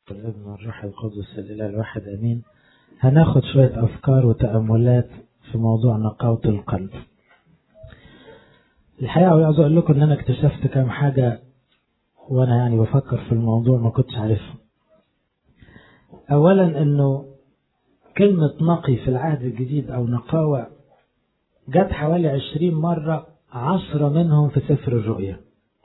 والابن والروح القدس الإله الواحد أمين هناخد شوية أفكار وتأملات في موضوع نقاوة القلب الحقيقة عاوز أقول لكم إن أنا اكتشفت كام حاجة وأنا يعني بفكر في الموضوع ما كنتش عارفها أولا إنه كلمة نقي في العهد الجديد أو نقاوة جت حوالي عشرين مرة عشرة منهم في سفر الرؤيا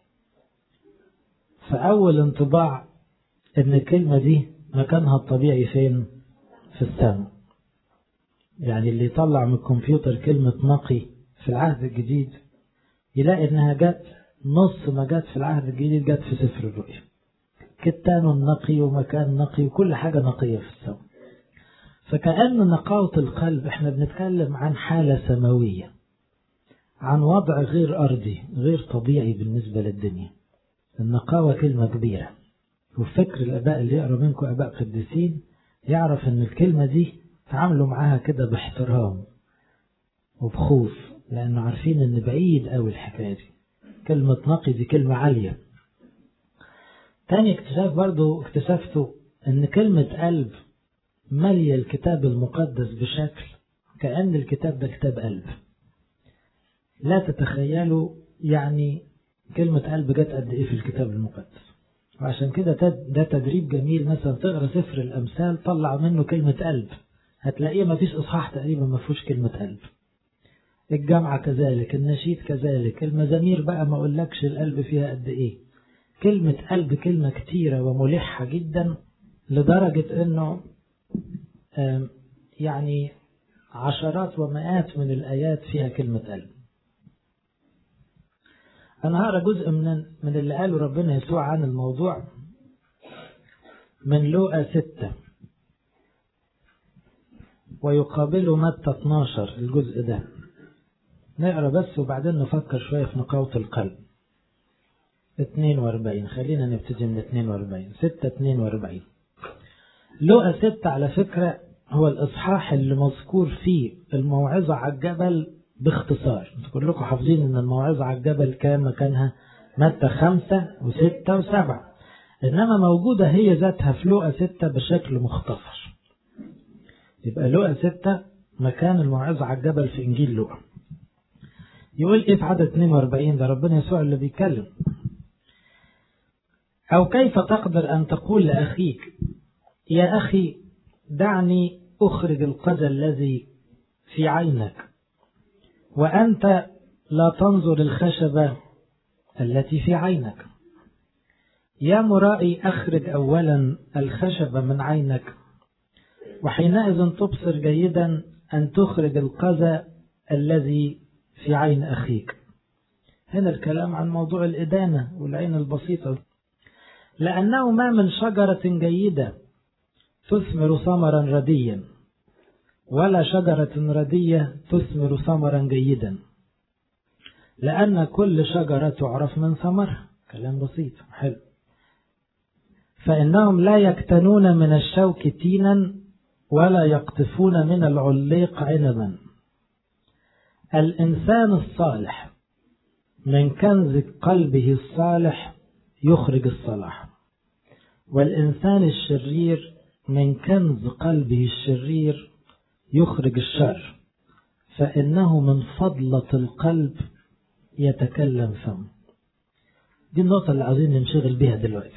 فأول انطباع إن الكلمة دي مكانها الطبيعي فين؟ في السماء. يعني اللي يطلع من الكمبيوتر كلمة نقي في العهد الجديد يلاقي إنها جت نص ما جت في العهد الجديد جت في سفر الرؤيا. كتان نقي ومكان نقي وكل حاجة نقية في السماء. فكأن نقاوة القلب احنا بنتكلم عن حالة سماوية. عن وضع غير أرضي غير طبيعي بالنسبة للدنيا. النقاوة كلمة كبيرة. وفكر الآباء اللي يقرأ منكم آباء قديسين يعرف إن الكلمة دي تعاملوا معاها كده باحترام وبخوف لأنه عارفين إن بعيد أوي الحكاية دي كلمة نقي دي كلمة عالية تاني اكتشاف برضو اكتشفته إن كلمة قلب مالية الكتاب المقدس بشكل كأن الكتاب ده كتاب قلب لا تتخيلوا يعني كلمة قلب جت قد إيه في الكتاب المقدس وعشان كده ده تدريب جميل مثلا تقرا سفر الامثال طلع منه كلمه قلب هتلاقيه ما فيش اصحاح تقريبا ما فيهوش كلمه قلب الجامعة كذلك النشيد كذلك المزامير بقى ما اقولكش القلب فيها قد ايه كلمة قلب كلمة كتيرة وملحة جدا لدرجة انه يعني عشرات ومئات من الآيات فيها كلمة قلب أنا هقرا جزء من من اللي قاله ربنا يسوع عن الموضوع من لوقا ستة ويقابله متى 12 الجزء ده نقرا بس وبعدين نفكر شوية في نقاوة القلب 42 خلينا نبتدي من 42 6 42 لوقا 6 على فكرة هو الإصحاح اللي مذكور فيه الموعظة على الجبل باختصار كلكم حافظين ان الموعظة على الجبل كان مكانها متى خمسة وستة وسبعة انما موجودة هي ذاتها في لوقا ستة بشكل مختصر يبقى لوقا ستة مكان الموعظة على الجبل في انجيل لوقا يقول ايه في عدد 42 ده ربنا يسوع اللي بيتكلم او كيف تقدر ان تقول لاخيك يا اخي دعني اخرج القذى الذي في عينك وأنت لا تنظر الخشبة التي في عينك يا مرائي أخرج أولا الخشبة من عينك وحينئذ تبصر جيدا أن تخرج القذى الذي في عين أخيك هنا الكلام عن موضوع الإدانة والعين البسيطة لأنه ما من شجرة جيدة تثمر ثمرا رديا ولا شجرة ردية تثمر ثمرا جيدا لأن كل شجرة تعرف من ثمرها كلام بسيط حلو فإنهم لا يكتنون من الشوك تينا ولا يقطفون من العليق عنبا الإنسان الصالح من كنز قلبه الصالح يخرج الصلاح والإنسان الشرير من كنز قلبه الشرير يخرج الشر فإنه من فضلة القلب يتكلم فم دي النقطة اللي عايزين ننشغل بيها دلوقتي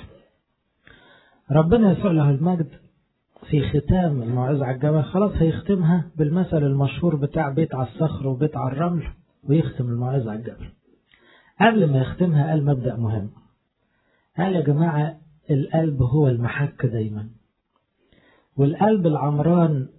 ربنا يسوع له المجد في ختام الموعظة على الجبل خلاص هيختمها بالمثل المشهور بتاع بيت على الصخر وبيت على الرمل ويختم الموعظة على الجبل قبل ما يختمها قال مبدأ مهم قال يا جماعة القلب هو المحك دايما والقلب العمران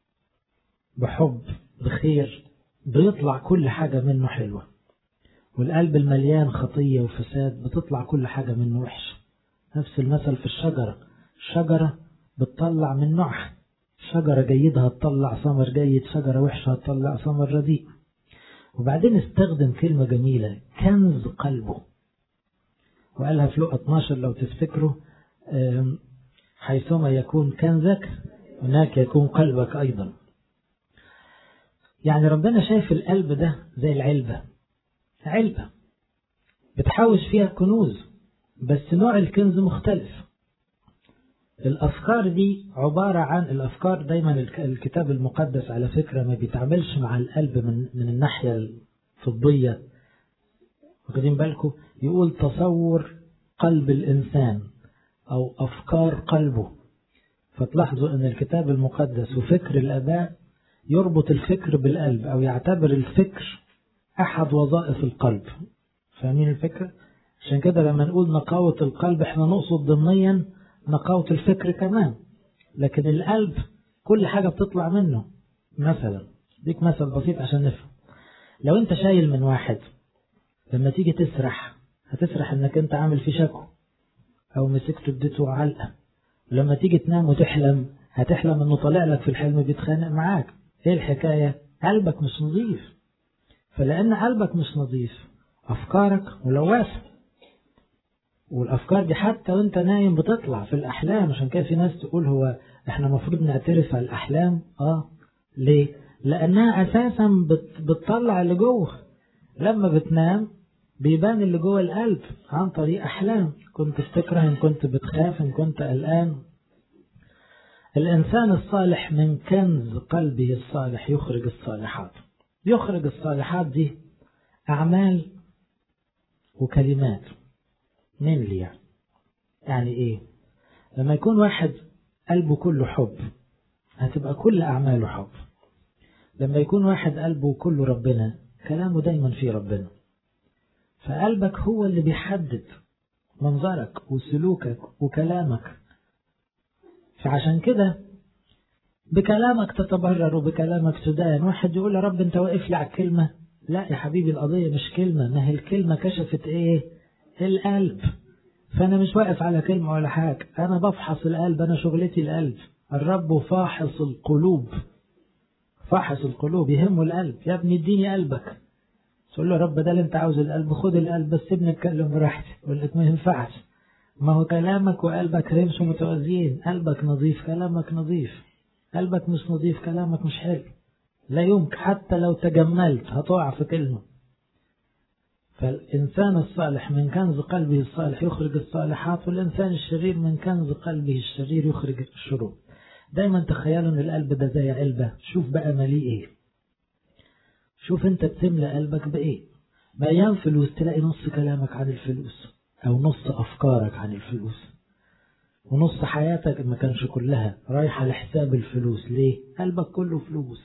بحب بخير بيطلع كل حاجة منه حلوة والقلب المليان خطية وفساد بتطلع كل حاجة منه وحشة نفس المثل في الشجرة الشجرة بتطلع من نوعها شجرة جيدة هتطلع ثمر جيد شجرة وحشة هتطلع ثمر رديء وبعدين استخدم كلمة جميلة كنز قلبه وقالها في لقى 12 لو تفتكروا حيثما يكون كنزك هناك يكون قلبك أيضا يعني ربنا شايف القلب ده زي العلبة علبة بتحوش فيها كنوز بس نوع الكنز مختلف الأفكار دي عبارة عن الأفكار دايما الكتاب المقدس على فكرة ما بيتعاملش مع القلب من, من الناحية الطبية واخدين بالكم يقول تصور قلب الإنسان أو أفكار قلبه فتلاحظوا أن الكتاب المقدس وفكر الآباء يربط الفكر بالقلب أو يعتبر الفكر أحد وظائف القلب فاهمين الفكرة؟ عشان كده لما نقول نقاوة القلب احنا نقصد ضمنيا نقاوة الفكر كمان لكن القلب كل حاجة بتطلع منه مثلا ديك مثل بسيط عشان نفهم لو انت شايل من واحد لما تيجي تسرح هتسرح انك انت عامل في شكو او مسكته اديته علقة لما تيجي تنام وتحلم هتحلم انه طالع لك في الحلم بيتخانق معاك ايه الحكاية قلبك مش نظيف فلان قلبك مش نظيف افكارك ملوثة والافكار دي حتى وانت نايم بتطلع في الاحلام عشان كده في ناس تقول هو احنا المفروض نعترف على الاحلام اه ليه لانها اساسا بت بتطلع اللي جوه لما بتنام بيبان اللي جوه القلب عن طريق احلام كنت بتكره ان كنت بتخاف ان كنت قلقان الانسان الصالح من كنز قلبه الصالح يخرج الصالحات يخرج الصالحات دي اعمال وكلمات مين لي يعني يعني ايه لما يكون واحد قلبه كله حب هتبقى كل اعماله حب لما يكون واحد قلبه كله ربنا كلامه دايما في ربنا فقلبك هو اللي بيحدد منظرك وسلوكك وكلامك فعشان كده بكلامك تتبرر وبكلامك تدان واحد يقول يا رب انت واقف لي على الكلمة لا يا حبيبي القضية مش كلمة ما هي الكلمة كشفت ايه القلب فأنا مش واقف على كلمة ولا حاجة أنا بفحص القلب أنا شغلتي القلب الرب فاحص القلوب فاحص القلوب يهمه القلب يا ابني اديني قلبك تقول له يا رب ده اللي انت عاوز القلب خد القلب بس سيبني اتكلم براحتي يقول لك ما ينفعش ما هو كلامك وقلبك رمش متوازيين قلبك نظيف كلامك نظيف قلبك مش نظيف كلامك مش حلو لا يمكن حتى لو تجملت هتقع في كلمه فالإنسان الصالح من كنز قلبه الصالح يخرج الصالحات والإنسان الشرير من كنز قلبه الشرير يخرج الشرور دايما تخيلوا ان القلب ده زي علبة شوف بقى مليء ايه شوف انت بتملى قلبك بايه بأيام فلوس تلاقي نص كلامك عن الفلوس او نص افكارك عن الفلوس ونص حياتك ما كانش كلها رايحة لحساب الفلوس ليه قلبك كله فلوس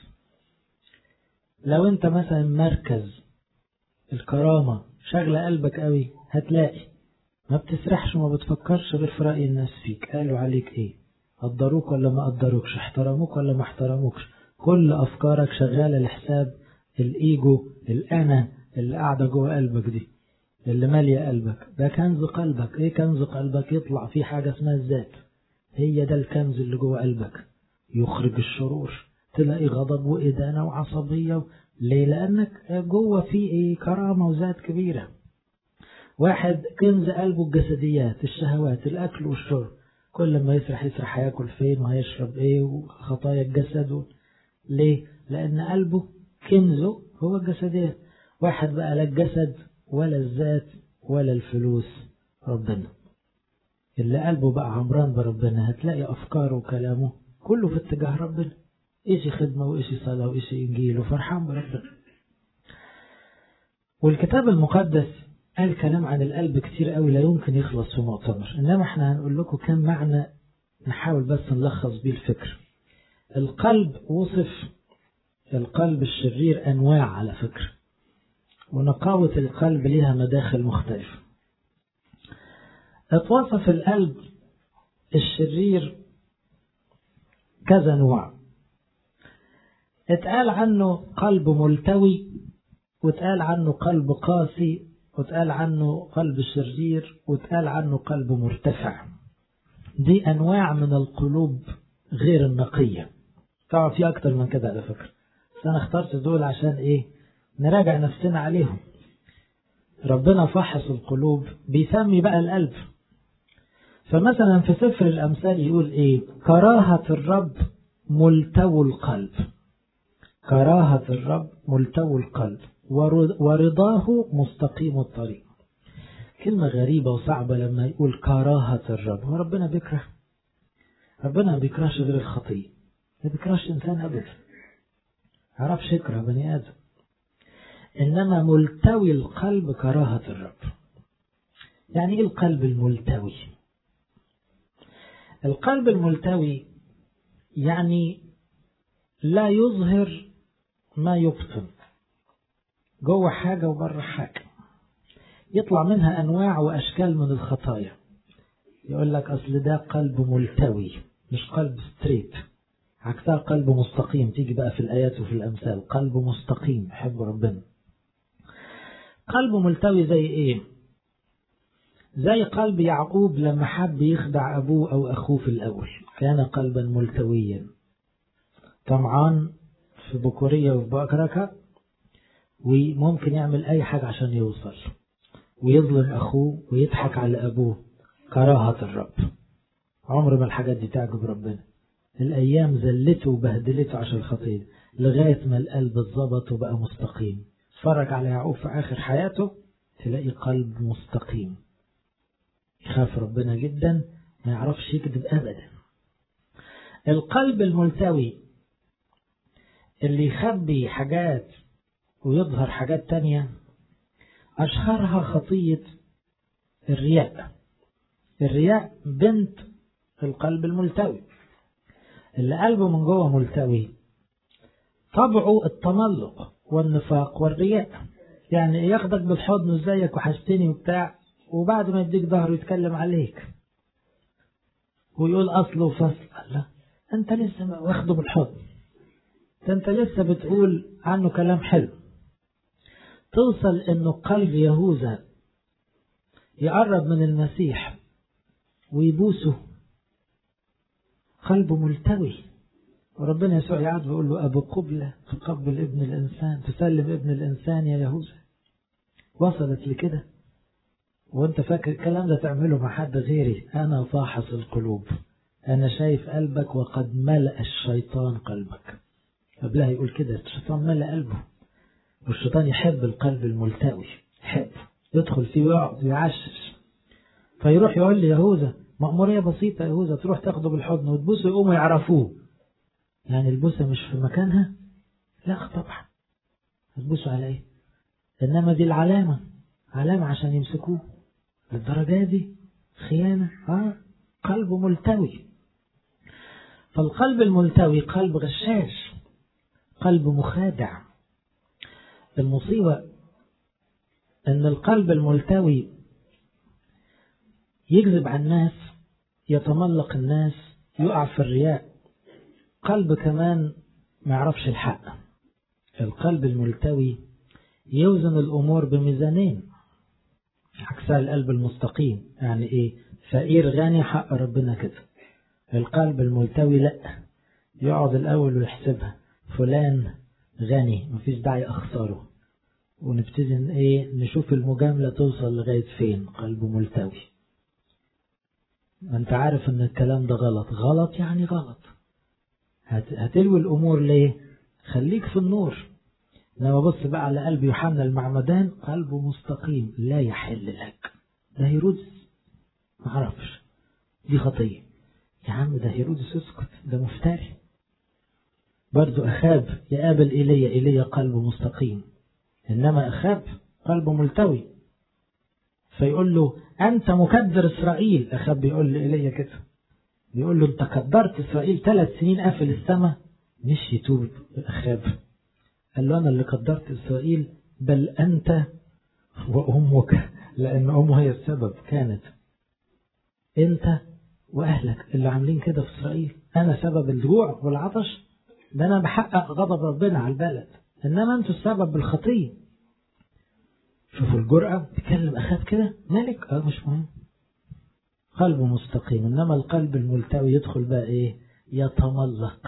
لو انت مثلا مركز الكرامة شغلة قلبك قوي هتلاقي ما بتسرحش وما بتفكرش غير في رأي الناس فيك قالوا عليك ايه قدروك ولا ما قدروكش احترموك ولا ما احترموكش كل افكارك شغالة لحساب الايجو الانا اللي قاعدة جوه قلبك دي اللي مالية قلبك ده كنز قلبك ايه كنز قلبك يطلع فيه حاجة اسمها الذات هي ده الكنز اللي جوه قلبك يخرج الشرور تلاقي غضب وإدانة وعصبية ليه لأنك جوه في إيه كرامة وذات كبيرة واحد كنز قلبه الجسديات الشهوات الأكل والشرب كل ما يسرح يسرح هياكل فين وهيشرب إيه وخطايا الجسد ليه لأن قلبه كنزه هو الجسديات واحد بقى لا الجسد ولا الذات ولا الفلوس ربنا اللي قلبه بقى عمران بربنا هتلاقي أفكاره وكلامه كله في اتجاه ربنا إيشي خدمة وإيشي صلاة وإيشي إنجيل وفرحان بربنا والكتاب المقدس قال كلام عن القلب كتير قوي لا يمكن يخلص في مؤتمر إنما احنا هنقول لكم كم معنى نحاول بس نلخص بيه الفكر القلب وصف القلب الشرير أنواع على فكرة ونقاوة القلب لها مداخل مختلفة اتوصف القلب الشرير كذا نوع اتقال عنه قلب ملتوي واتقال عنه قلب قاسي واتقال عنه قلب شرير واتقال عنه قلب مرتفع دي أنواع من القلوب غير النقية طبعا في أكتر من كده على فكرة بس أنا اخترت دول عشان إيه نراجع نفسنا عليهم ربنا فحص القلوب بيسمي بقى القلب فمثلا في سفر الأمثال يقول إيه كراهة الرب ملتو القلب كراهة الرب ملتو القلب ورضاه مستقيم الطريق كلمة غريبة وصعبة لما يقول كراهة الرب هو ربنا بيكره ربنا ما بيكرهش غير الخطية ما بيكرهش إنسان أبدا عرفش يكره بني آدم إنما ملتوي القلب كراهة الرب يعني إيه القلب الملتوي القلب الملتوي يعني لا يظهر ما يبطن جوه حاجة وبره حاجة يطلع منها أنواع وأشكال من الخطايا يقول لك أصل ده قلب ملتوي مش قلب ستريت عكسها قلب مستقيم تيجي بقى في الآيات وفي الأمثال قلب مستقيم يحب ربنا قلب ملتوي زي إيه زي قلب يعقوب لما حب يخدع أبوه أو أخوه في الأول كان قلبا ملتويا طمعان في بكورية وفي بكركة وممكن يعمل أي حاجة عشان يوصل ويظلم أخوه ويضحك على أبوه كراهة الرب عمر ما الحاجات دي تعجب ربنا الأيام زلته وبهدلته عشان الخطية لغاية ما القلب اتظبط وبقى مستقيم اتفرج على يعقوب في آخر حياته تلاقي قلب مستقيم يخاف ربنا جدا ما يعرفش يكذب أبدا القلب الملتوي اللي يخبي حاجات ويظهر حاجات تانية أشهرها خطية الرياء الرياء بنت القلب الملتوي اللي قلبه من جوه ملتوي طبعه التملق والنفاق والرياء يعني ياخدك بالحضن ازيك وحشتني وبتاع وبعد ما يديك ظهره يتكلم عليك ويقول أصله فصل لا أنت لسه واخده بالحضن ده أنت لسه بتقول عنه كلام حلو توصل أنه قلب يهوذا يقرب من المسيح ويبوسه قلبه ملتوي وربنا يسوع يقعد ويقول له أبو قبلة تقبل ابن الإنسان تسلم ابن الإنسان يا يهوذا وصلت لكده وانت فاكر الكلام ده تعمله مع حد غيري أنا فاحص القلوب أنا شايف قلبك وقد ملأ الشيطان قلبك قبلها يقول كده الشيطان ملأ قلبه والشيطان يحب القلب الملتوي يحب يدخل فيه ويقعد ويعشش فيروح يقول لي يهوذا مأمورية بسيطة يهوذا تروح تاخده بالحضن وتبوسه يقوموا يعرفوه يعني البوسة مش في مكانها لا طبعا هتبوسوا على ايه انما دي العلامة علامة عشان يمسكوه للدرجة دي خيانة اه قلبه ملتوي فالقلب الملتوي قلب غشاش قلب مخادع المصيبة ان القلب الملتوي يكذب على الناس يتملق الناس يقع في الرياء قلب كمان ما يعرفش الحق القلب الملتوي يوزن الأمور بميزانين عكسها القلب المستقيم يعني إيه فقير غني حق ربنا كده القلب الملتوي لا يقعد الأول ويحسبها فلان غني مفيش داعي أخسره ونبتدي إيه نشوف المجاملة توصل لغاية فين قلبه ملتوي أنت عارف أن الكلام ده غلط غلط يعني غلط هتلوي الأمور ليه خليك في النور لما بص بقى على قلب يوحنا المعمدان قلبه مستقيم لا يحل لك ده هيرودس معرفش دي خطية يا عم ده هيرودس اسكت ده مفتري برضو أخاب يقابل إيليا إيليا قلبه مستقيم إنما أخاب قلبه ملتوي فيقول له أنت مكدر إسرائيل أخاب بيقول لإيليا كده بيقول له أنت كدرت إسرائيل ثلاث سنين قافل السماء مش يتوب أخاب قال له أنا اللي قدرت إسرائيل بل أنت وأمك لأن أمه هي السبب كانت أنت وأهلك اللي عاملين كده في إسرائيل أنا سبب الجوع والعطش ده أنا بحقق غضب ربنا على البلد إنما أنتوا السبب بالخطية شوفوا الجرأة تكلم أخاف كده ملك أه مش مهم قلبه مستقيم إنما القلب الملتوي يدخل بقى إيه يتملق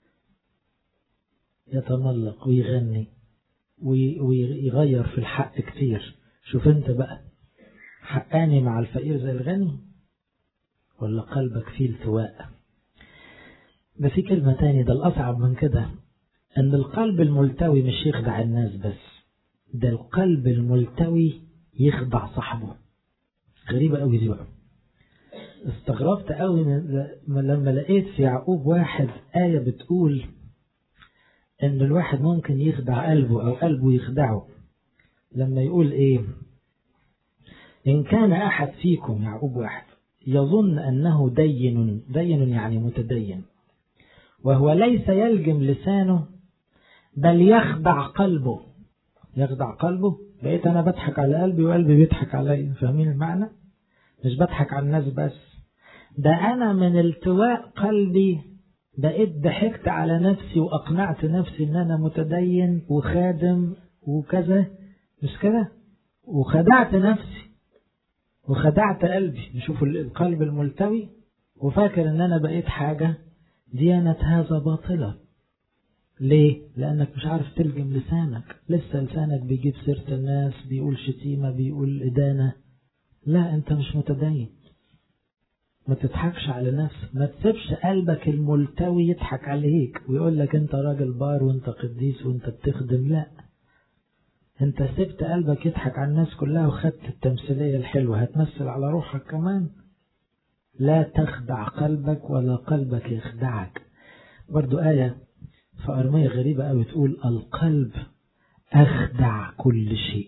يتملق ويغني ويغير في الحق كتير شوف انت بقى حقاني مع الفقير زي الغني ولا قلبك فيه التواء ده في كلمة تاني ده الأصعب من كده أن القلب الملتوي مش يخدع الناس بس ده القلب الملتوي يخدع صاحبه غريبة قوي دي بقى استغربت قوي لما لقيت في يعقوب واحد آية بتقول إن الواحد ممكن يخدع قلبه أو قلبه يخدعه لما يقول إيه إن كان أحد فيكم يعقوب واحد يظن أنه دين دين يعني متدين وهو ليس يلجم لسانه بل يخدع قلبه يخدع قلبه بقيت أنا بضحك على قلبي وقلبي بيضحك علي فاهمين المعنى مش بضحك على الناس بس ده أنا من التواء قلبي بقيت ضحكت على نفسي وأقنعت نفسي إن أنا متدين وخادم وكذا مش كده وخدعت نفسي وخدعت قلبي نشوف القلب الملتوي وفاكر إن أنا بقيت حاجة ديانة هذا باطلة ليه؟ لأنك مش عارف تلجم لسانك لسه لسانك بيجيب سيرة الناس بيقول شتيمة بيقول إدانة لا أنت مش متدين ما تضحكش على نفسك ما تسيبش قلبك الملتوي يضحك عليك ويقول لك انت راجل بار وانت قديس وانت بتخدم لا انت سبت قلبك يضحك على الناس كلها وخدت التمثيلية الحلوة هتمثل على روحك كمان لا تخدع قلبك ولا قلبك يخدعك برضو آية في أرمية غريبة أوي تقول القلب أخدع كل شيء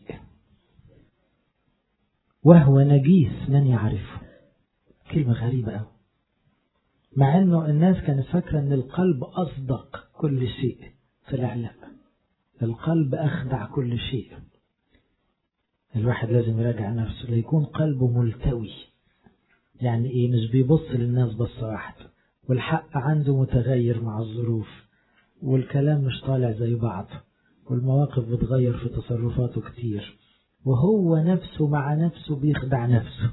وهو نجيس من يعرفه كلمة غريبة أوي مع أنه الناس كانت فاكرة أن القلب أصدق كل شيء طلع لا القلب أخدع كل شيء الواحد لازم يراجع نفسه ليكون قلبه ملتوي يعني إيه مش بيبص للناس بصة واحدة والحق عنده متغير مع الظروف والكلام مش طالع زي بعض والمواقف بتغير في تصرفاته كتير وهو نفسه مع نفسه بيخدع نفسه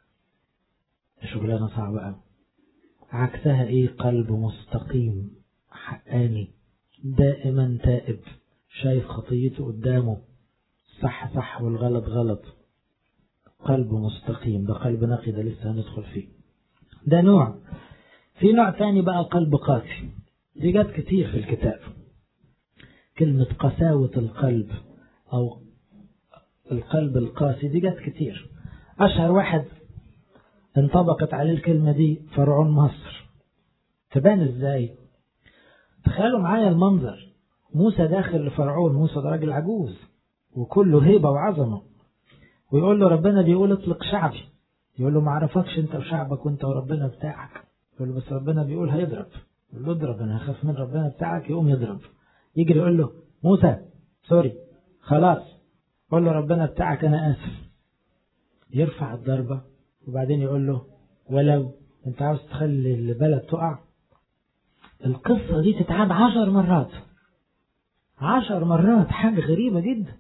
شغلانة صعبة أوي عكسها إيه قلب مستقيم حقاني دائما تائب شايف خطيته قدامه صح صح والغلط غلط قلب مستقيم ده قلب نقي ده لسه هندخل فيه ده نوع في نوع تاني بقى قلب قاسي دي جت كتير في الكتاب كلمة قساوة القلب أو القلب القاسي دي جت كتير أشهر واحد انطبقت عليه الكلمة دي فرعون مصر تبان ازاي تخيلوا معايا المنظر موسى داخل لفرعون موسى ده راجل عجوز وكله هيبة وعظمة ويقول له ربنا بيقول اطلق شعبي يقول له ما عرفكش انت وشعبك وانت وربنا بتاعك يقول له بس ربنا بيقول هيضرب يقول له اضرب انا هخاف من ربنا بتاعك يقوم يضرب يجري يقول له موسى سوري خلاص قول له ربنا بتاعك انا اسف يرفع الضربة وبعدين يقول له ولو انت عاوز تخلي البلد تقع القصة دي تتعاد عشر مرات عشر مرات حاجة غريبة جدا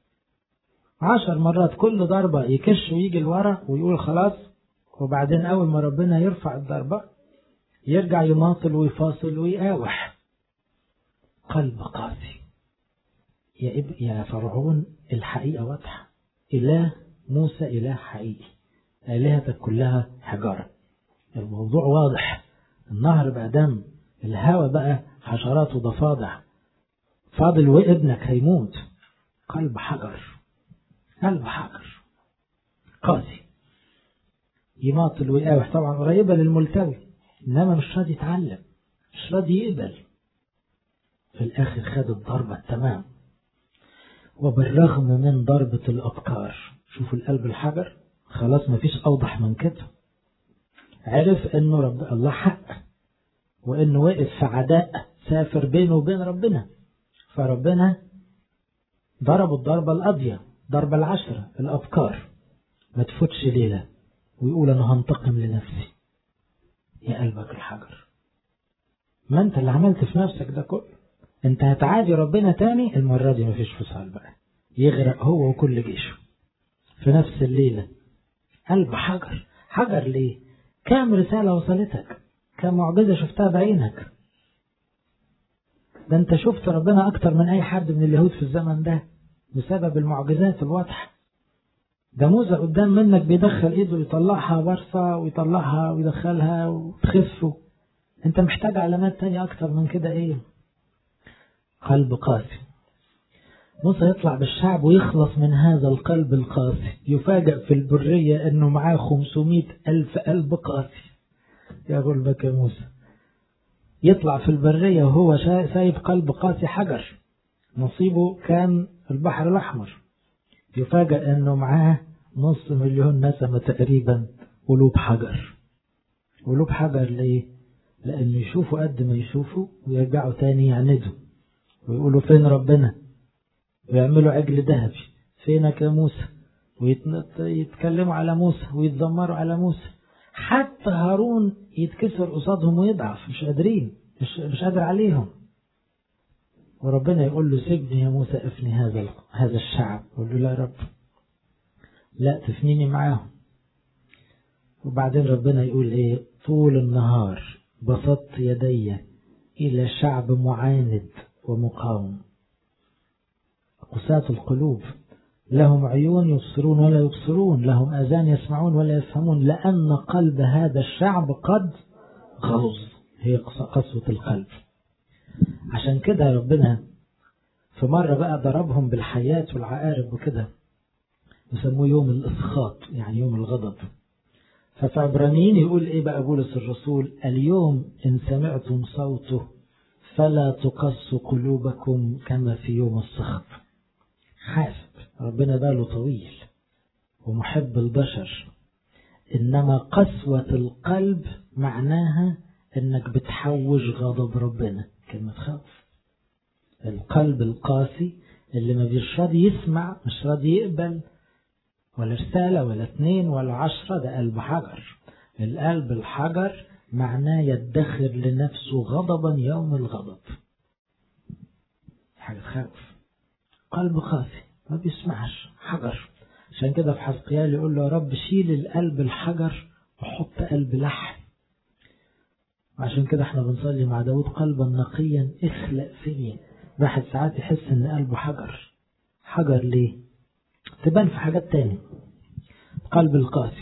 عشر مرات كل ضربة يكش ويجي لورا ويقول خلاص وبعدين أول ما ربنا يرفع الضربة يرجع يماطل ويفاصل ويقاوح قلب قاسي يا, إب... يا فرعون الحقيقة واضحة إله موسى إله حقيقي آلهتك كلها حجارة الموضوع واضح النهر بقى دم الهوى بقى حشرات وضفادع فاضل وابنك هيموت قلب حجر قلب حجر قاسي يماطل ويقاوح طبعا قريبة للملتوي إنما مش راضي يتعلم مش راضي يقبل في الآخر خد الضربة التمام وبالرغم من ضربة الأبكار شوفوا القلب الحجر خلاص مفيش أوضح من كده عرف إنه رب الله حق وإنه وقف في عداء سافر بينه وبين ربنا فربنا ضرب الضربة القاضية ضربة العشرة الأبكار ما تفوتش ليلة ويقول أنا هنتقم لنفسي يا قلبك الحجر ما أنت اللي عملت في نفسك ده كله أنت هتعادي ربنا تاني المرة دي مفيش فصال بقى يغرق هو وكل جيشه في نفس الليلة قلب حجر حجر ليه كام رسالة وصلتك كام معجزة شفتها بعينك ده انت شفت ربنا اكتر من اي حد من اليهود في الزمن ده بسبب المعجزات الواضحة ده موسى قدام منك بيدخل ايده يطلعها برصة ويطلعها ويدخلها وتخف انت محتاج علامات تانية اكتر من كده ايه قلب قاسي موسى يطلع بالشعب ويخلص من هذا القلب القاسي يفاجأ في البرية انه معاه 500 ألف قلب قاسي يا غلبك يا موسى يطلع في البرية وهو سايب قلب قاسي حجر نصيبه كان البحر الأحمر يفاجأ انه معاه نص مليون نسمة تقريبا قلوب حجر قلوب حجر ليه لأنه يشوفوا قد ما يشوفوا ويرجعوا تاني يعندوا ويقولوا فين ربنا ويعملوا عجل ذهبي فينك يا موسى ويتكلموا على موسى ويتذمروا على موسى حتى هارون يتكسر قصادهم ويضعف مش قادرين مش, مش قادر عليهم وربنا يقول له سيبني يا موسى افني هذا هذا الشعب يقول له لا يا رب لا تفنيني معاهم وبعدين ربنا يقول ايه طول النهار بسطت يدي الى شعب معاند ومقاوم قساة القلوب لهم عيون يبصرون ولا يبصرون لهم أذان يسمعون ولا يفهمون لأن قلب هذا الشعب قد غلظ هي قسوة القلب عشان كده ربنا في مرة بقى ضربهم بالحياة والعقارب وكده يسموه يوم الإسخاط يعني يوم الغضب ففي عبرانيين يقول إيه بقى بولس الرسول اليوم إن سمعتم صوته فلا تقص قلوبكم كما في يوم السخط حاسب ربنا باله طويل ومحب البشر إنما قسوة القلب معناها إنك بتحوج غضب ربنا كلمة خوف القلب القاسي اللي ما بيش راضي يسمع مش راضي يقبل ولا رسالة ولا اتنين ولا عشرة ده قلب حجر القلب الحجر معناه يدخر لنفسه غضبا يوم الغضب حاجة تخوف قلب قاسي ما بيسمعش حجر عشان كده في حزقيال يقول له يا رب شيل القلب الحجر وحط قلب لحم عشان كده احنا بنصلي مع داود قلبا نقيا اخلق فيه واحد ساعات يحس ان قلبه حجر حجر ليه تبان في حاجات تاني قلب القاسي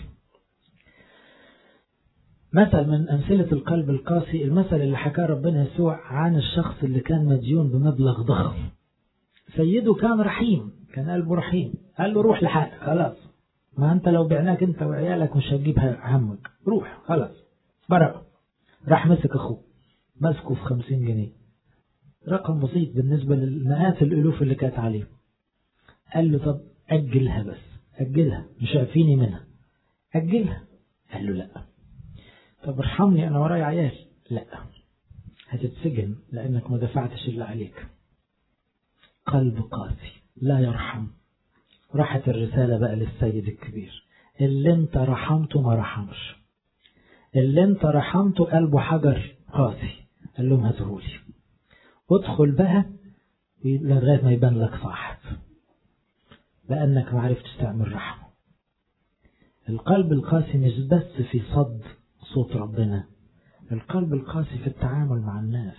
مثل من أمثلة القلب القاسي المثل اللي حكاه ربنا يسوع عن الشخص اللي كان مديون بمبلغ ضخم سيده كان رحيم كان قلبه رحيم قال له روح لحالك خلاص ما أنت لو بعناك أنت وعيالك مش هتجيب همك روح خلاص برا راح مسك أخوه مسكه في خمسين جنيه رقم بسيط بالنسبة للمئات الألوف اللي كانت عليه قال له طب أجلها بس أجلها مش عارفيني منها أجلها قال له لا طب ارحمني أنا ورايا عيال لا هتتسجن لأنك ما دفعتش اللي عليك قلب قاسي لا يرحم راحت الرسالة بقى للسيد الكبير اللي انت رحمته ما رحمش اللي انت رحمته قلبه حجر قاسي قال لهم هاتهولي ادخل بقى لغاية ما يبان لك صاحب لأنك ما عرفتش تعمل رحمة القلب القاسي مش بس في صد صوت ربنا القلب القاسي في التعامل مع الناس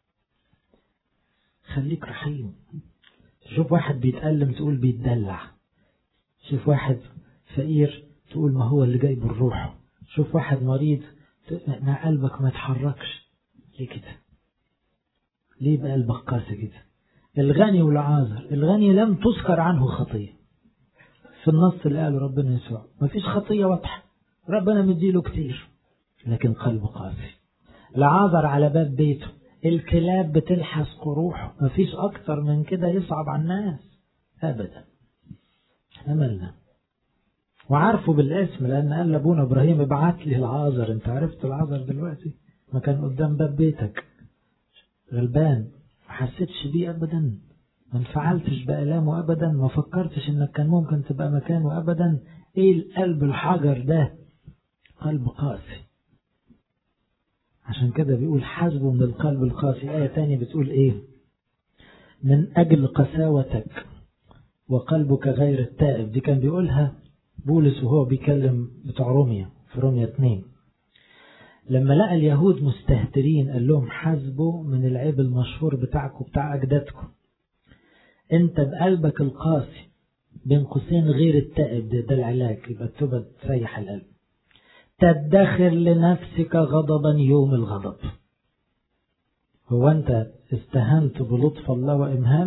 خليك رحيم شوف واحد بيتألم تقول بيتدلع شوف واحد فقير تقول ما هو اللي جايب الروح شوف واحد مريض مع قلبك ما يتحركش ليه كده ليه بقى قلبك قاسي كده الغني والعازر الغني لم تذكر عنه خطية في النص اللي قاله ربنا يسوع ما فيش خطية واضحة ربنا مديله كتير لكن قلبه قاسي العازر على باب بيته الكلاب بتلحس قروحه ما فيش أكتر من كده يصعب على الناس أبدا احنا مالنا وعارفه بالاسم لأن قال لأبونا إبراهيم ابعت لي العازر أنت عرفت العازر دلوقتي ما كان قدام باب بيتك غلبان ما حسيتش بيه أبدا ما انفعلتش بألامه أبدا ما فكرتش إنك كان ممكن تبقى مكانه أبدا إيه القلب الحجر ده قلب قاسي عشان كده بيقول حسبه من القلب القاسي آية تانية بتقول إيه من أجل قساوتك وقلبك غير التائب دي كان بيقولها بولس وهو بيكلم بتوع روميا في روميا 2 لما لقى اليهود مستهترين قال لهم حاسبوا من العيب المشهور بتاعكم بتاع أجدادكم انت بقلبك القاسي بين قوسين غير التائب ده, ده العلاج يبقى التوبة تريح القلب تدخر لنفسك غضبا يوم الغضب هو انت استهنت بلطف الله وامهاله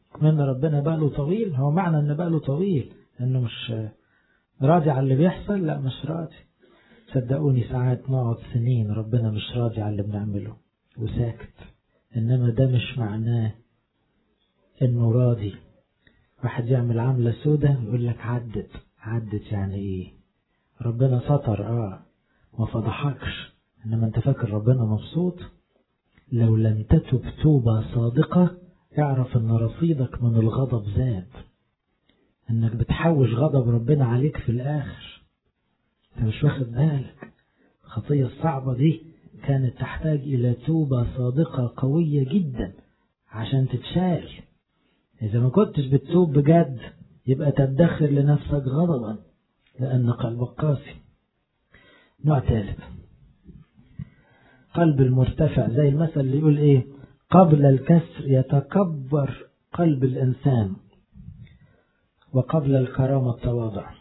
من ربنا باله طويل هو معنى ان باله طويل انه مش راضي على اللي بيحصل لا مش راضي صدقوني ساعات نقعد سنين ربنا مش راضي على اللي بنعمله وساكت انما ده مش معناه انه راضي واحد يعمل عملة سودة يقول لك عدت عدت يعني ايه ربنا ستر اه ما فضحكش انما انت فاكر ربنا مبسوط لو لم تتب توبة صادقة اعرف ان رصيدك من الغضب زاد انك بتحوش غضب ربنا عليك في الاخر انت مش واخد بالك الخطية الصعبة دي كانت تحتاج الى توبة صادقة قوية جدا عشان تتشال اذا ما كنتش بتتوب بجد يبقى تدخر لنفسك غضبا لان قلبك قاسي نوع ثالث قلب المرتفع زي المثل اللي يقول ايه قبل الكسر يتكبر قلب الانسان وقبل الكرامة التواضع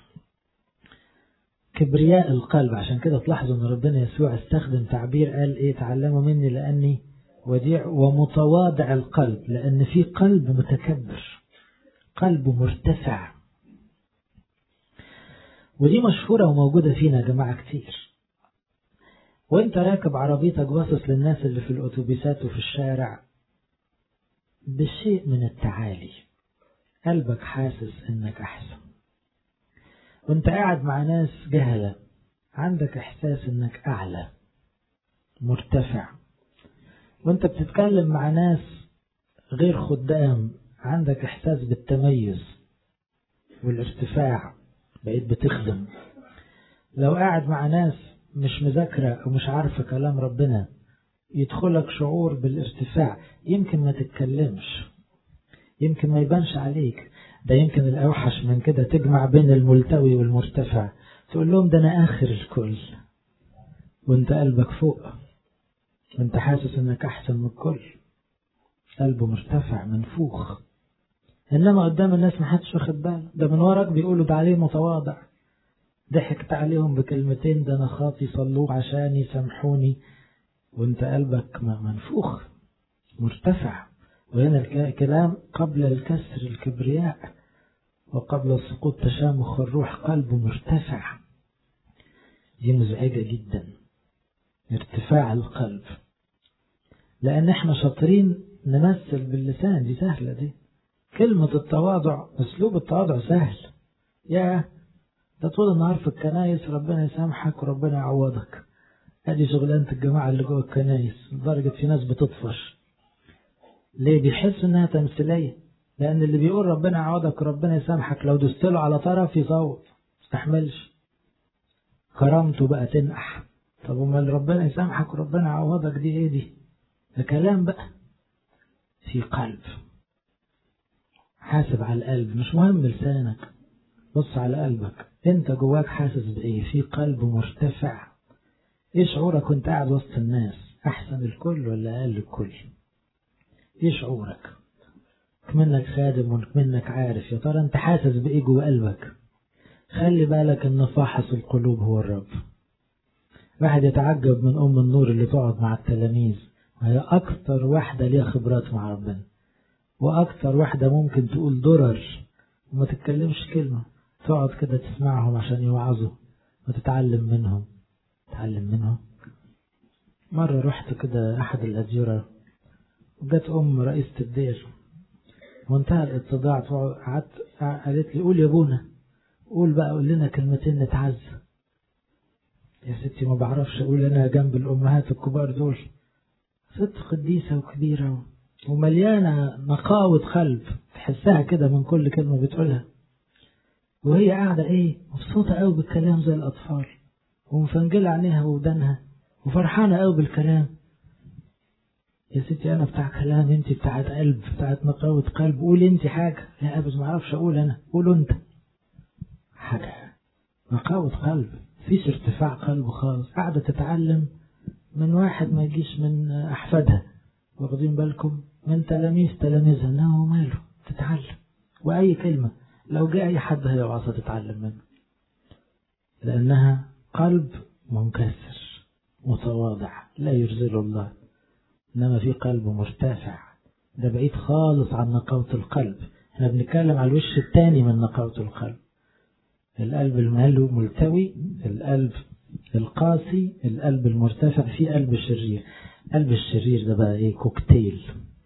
كبرياء القلب عشان كده تلاحظوا ان ربنا يسوع استخدم تعبير قال ايه تعلموا مني لاني وديع ومتواضع القلب لان في قلب متكبر قلب مرتفع ودي مشهورة وموجودة فينا يا جماعة كتير وانت راكب عربيتك باصص للناس اللي في الاتوبيسات وفي الشارع بشيء من التعالي قلبك حاسس انك احسن وانت قاعد مع ناس جهلة عندك احساس انك اعلى مرتفع وانت بتتكلم مع ناس غير خدام عندك احساس بالتميز والارتفاع بقيت بتخدم لو قاعد مع ناس مش مذاكرة أو مش عارفة كلام ربنا يدخلك شعور بالارتفاع يمكن ما تتكلمش يمكن ما يبانش عليك ده يمكن الأوحش من كده تجمع بين الملتوي والمرتفع تقول لهم ده أنا آخر الكل وانت قلبك فوق وانت حاسس انك أحسن من الكل قلبه مرتفع منفوخ إنما قدام الناس ما حدش واخد باله ده من وراك بيقولوا ده عليه متواضع ضحكت عليهم بكلمتين ده أنا خاطي صلوه عشاني سامحوني وانت قلبك منفوخ مرتفع وهنا الكلام قبل الكسر الكبرياء وقبل السقوط تشامخ الروح قلبه مرتفع دي مزعجة جدا ارتفاع القلب لأن احنا شاطرين نمثل باللسان دي سهلة دي كلمة التواضع أسلوب التواضع سهل يا ده طول النهار في الكنايس ربنا يسامحك وربنا يعوضك ادي شغلانة الجماعة اللي جوه الكنايس لدرجة في ناس بتطفش ليه بيحس انها تمثيلية لان اللي بيقول ربنا يعوضك وربنا يسامحك لو دست له على طرف يصوت استحملش كرامته بقى تنقح طب امال ربنا يسامحك وربنا يعوضك دي ايه دي ده كلام بقى في قلب حاسب على القلب مش مهم لسانك بص على قلبك انت جواك حاسس بايه في قلب مرتفع ايه شعورك وانت قاعد وسط الناس احسن الكل ولا اقل الكل ايه شعورك منك خادم ومنك عارف يا ترى انت حاسس بايه جوا قلبك خلي بالك ان فاحص القلوب هو الرب واحد يتعجب من ام النور اللي تقعد مع التلاميذ وهي اكتر واحدة ليها خبرات مع ربنا واكتر واحدة ممكن تقول درر وما تتكلمش كلمة تقعد كده تسمعهم عشان يوعظوا وتتعلم منهم تتعلم منهم مرة رحت كده أحد الأديرة وجت أم رئيسة الدير وانتهى الاتضاع قعدت قالت لي قول يا ابونا قول بقى قول لنا كلمتين نتعزى يا ستي ما بعرفش اقول انا جنب الامهات الكبار دول ست قديسة وكبيرة ومليانة نقاوة قلب تحسها كده من كل كلمة بتقولها وهي قاعدة ايه مبسوطة قوي بالكلام زي الأطفال ومفنجلة عينيها وودانها وفرحانة قوي بالكلام يا ستي أنا بتاع كلام أنت بتاعت قلب بتاعت نقاوة قلب قول أنت حاجة لا أبدا ما أعرفش أقول أنا قول أنت حاجة نقاوة قلب فيش ارتفاع قلب خالص قاعدة تتعلم من واحد ما يجيش من أحفادها واخدين بالكم من تلاميذ تلاميذها لا هو ماله تتعلم وأي كلمة لو جاء أي حد هيوعظها تتعلم منه لأنها قلب منكسر متواضع لا يرزله الله إنما في قلب مرتفع ده بعيد خالص عن نقاوة القلب احنا بنتكلم على الوش الثاني من نقاوة القلب القلب المالو ملتوي القلب القاسي القلب المرتفع في قلب شرير قلب الشرير ده بقى ايه كوكتيل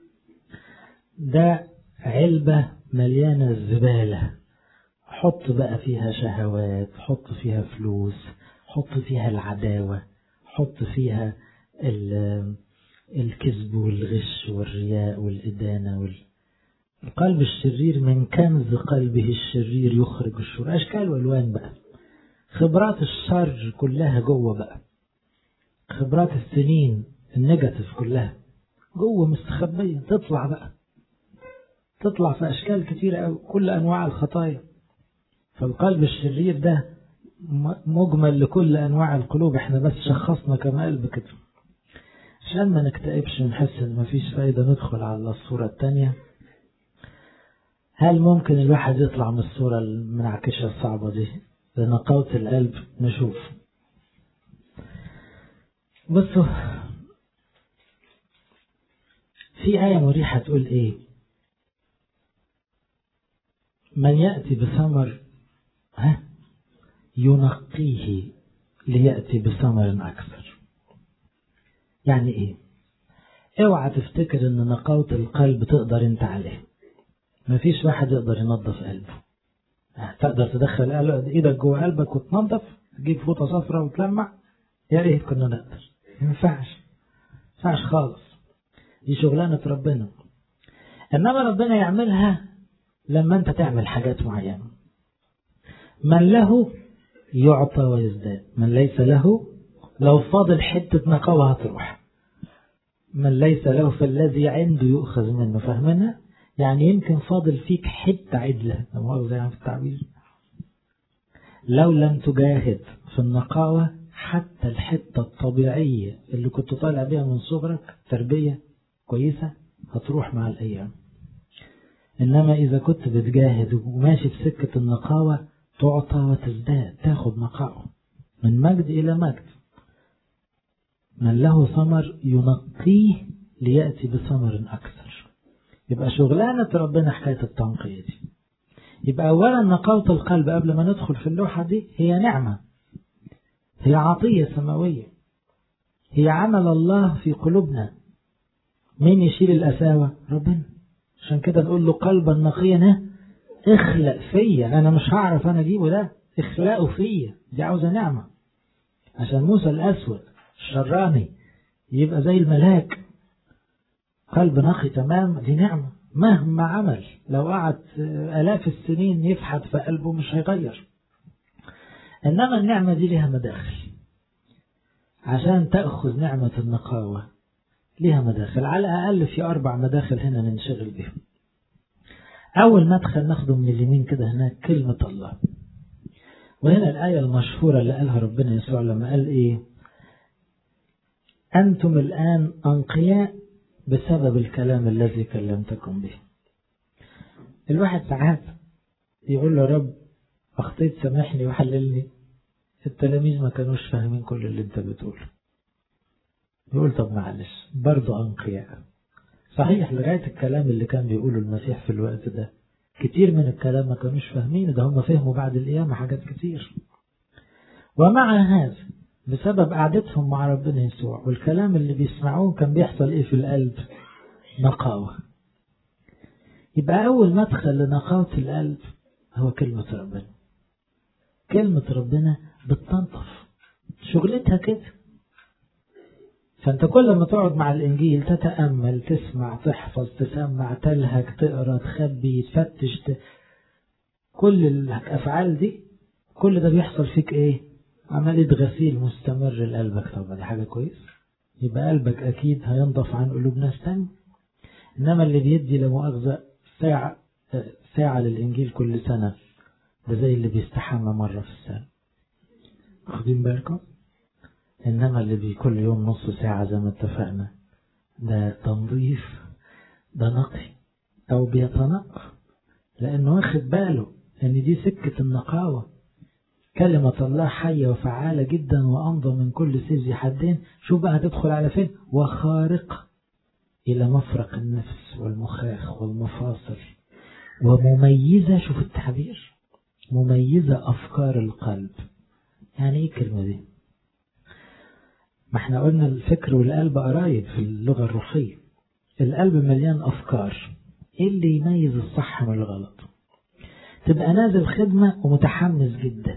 ده علبة مليانة زبالة حط بقى فيها شهوات حط فيها فلوس حط فيها العداوة حط فيها الكذب والغش والرياء والإدانة وال... القلب الشرير من كنز قلبه الشرير يخرج الشر أشكال والوان بقى خبرات الشر كلها جوه بقى خبرات السنين النيجاتيف كلها جوه مستخبية تطلع بقى تطلع في أشكال كتيرة أوي كل أنواع الخطايا فالقلب الشرير ده مجمل لكل أنواع القلوب احنا بس شخصنا كم قلب كده عشان ما نكتئبش ونحس ان مفيش فايدة ندخل على الصورة التانية هل ممكن الواحد يطلع من الصورة المنعكشة الصعبة دي لنقاوة القلب نشوف بصوا في آية مريحة تقول إيه من يأتي بثمر ها ينقيه ليأتي بثمر أكثر يعني إيه اوعى تفتكر ان نقاوة القلب تقدر انت عليه مفيش واحد يقدر ينظف قلبه تقدر تدخل ايدك جوه قلبك وتنظف تجيب فوطة صفراء وتلمع يا ريت كنا نقدر ما ينفعش ما ينفعش خالص دي شغلانة ربنا انما ربنا يعملها لما انت تعمل حاجات معينة من له يعطى ويزداد من ليس له لو فاضل حتة نقاوة هتروح من ليس له فالذي عنده يؤخذ منه فاهمنا يعني يمكن فاضل فيك حتة عدلة مؤاخذة يعني في التعبير لو لم تجاهد في النقاوة حتى الحتة الطبيعية اللي كنت طالع بيها من صغرك تربية كويسة هتروح مع الأيام إنما إذا كنت بتجاهد وماشي في سكة النقاوة تعطى وتزداد تاخد نقاوة من مجد إلى مجد من له ثمر ينقيه ليأتي بثمر أكثر يبقى شغلانة ربنا حكاية التنقية دي يبقى أولا نقاوة القلب قبل ما ندخل في اللوحة دي هي نعمة هي عطية سماوية هي عمل الله في قلوبنا مين يشيل الأساوة ربنا عشان كده نقول له قلبا نقيا اخلق فيا انا مش هعرف انا اجيبه ده اخلقه فيا دي عاوزة نعمة عشان موسى الأسود الشراني يبقى زي الملاك قلب نقي تمام دي نعمة مهما عمل لو قعد آلاف السنين يفحت في قلبه مش هيغير إنما النعمة دي لها مداخل عشان تأخذ نعمة النقاوة لها مداخل على الأقل في أربع مداخل هنا ننشغل بهم أول مدخل ناخده من اليمين كده هناك كلمة الله وهنا الآية المشهورة اللي قالها ربنا يسوع لما قال إيه أنتم الآن أنقياء بسبب الكلام الذي كلمتكم به الواحد ساعات يقول له رب أخطيت سامحني وحللني التلاميذ ما كانوش فاهمين كل اللي انت بتقوله يقول طب معلش برضه أنقياء صحيح لغاية الكلام اللي كان بيقوله المسيح في الوقت ده كتير من الكلام ما كانوش فاهمين ده هم فهموا بعد القيامة حاجات كتير ومع هذا بسبب قعدتهم مع ربنا يسوع والكلام اللي بيسمعوه كان بيحصل ايه في القلب نقاوة يبقى أول مدخل لنقاوة القلب هو كلمة ربنا كلمة ربنا بتنظف شغلتها كده فأنت كل ما تقعد مع الإنجيل تتأمل تسمع تحفظ تسمع تلهج تقرأ تخبي تفتش ت... كل الأفعال دي كل ده بيحصل فيك إيه عملية غسيل مستمر لقلبك طبعا دي حاجة كويس يبقى قلبك أكيد هينضف عن قلوب ناس تاني إنما اللي بيدي لمؤاخذة ساعة ساعة للإنجيل كل سنة ده زي اللي بيستحمى مرة في السنة واخدين بالكم إنما اللي بي كل يوم نص ساعة زي ما اتفقنا ده تنظيف ده نقي أو بيتنقى لأنه واخد باله إن دي سكة النقاوة كلمة الله حية وفعالة جدا وأمضى من كل سيف ذي حدين شوف بقى هتدخل على فين وخارقة إلى مفرق النفس والمخاخ والمفاصل ومميزة شوف التعبير مميزة أفكار القلب يعني إيه الكلمة دي ما احنا قلنا الفكر والقلب قرايب في اللغة الروحية القلب مليان أفكار إيه اللي يميز الصح من الغلط تبقى نازل خدمة ومتحمس جدا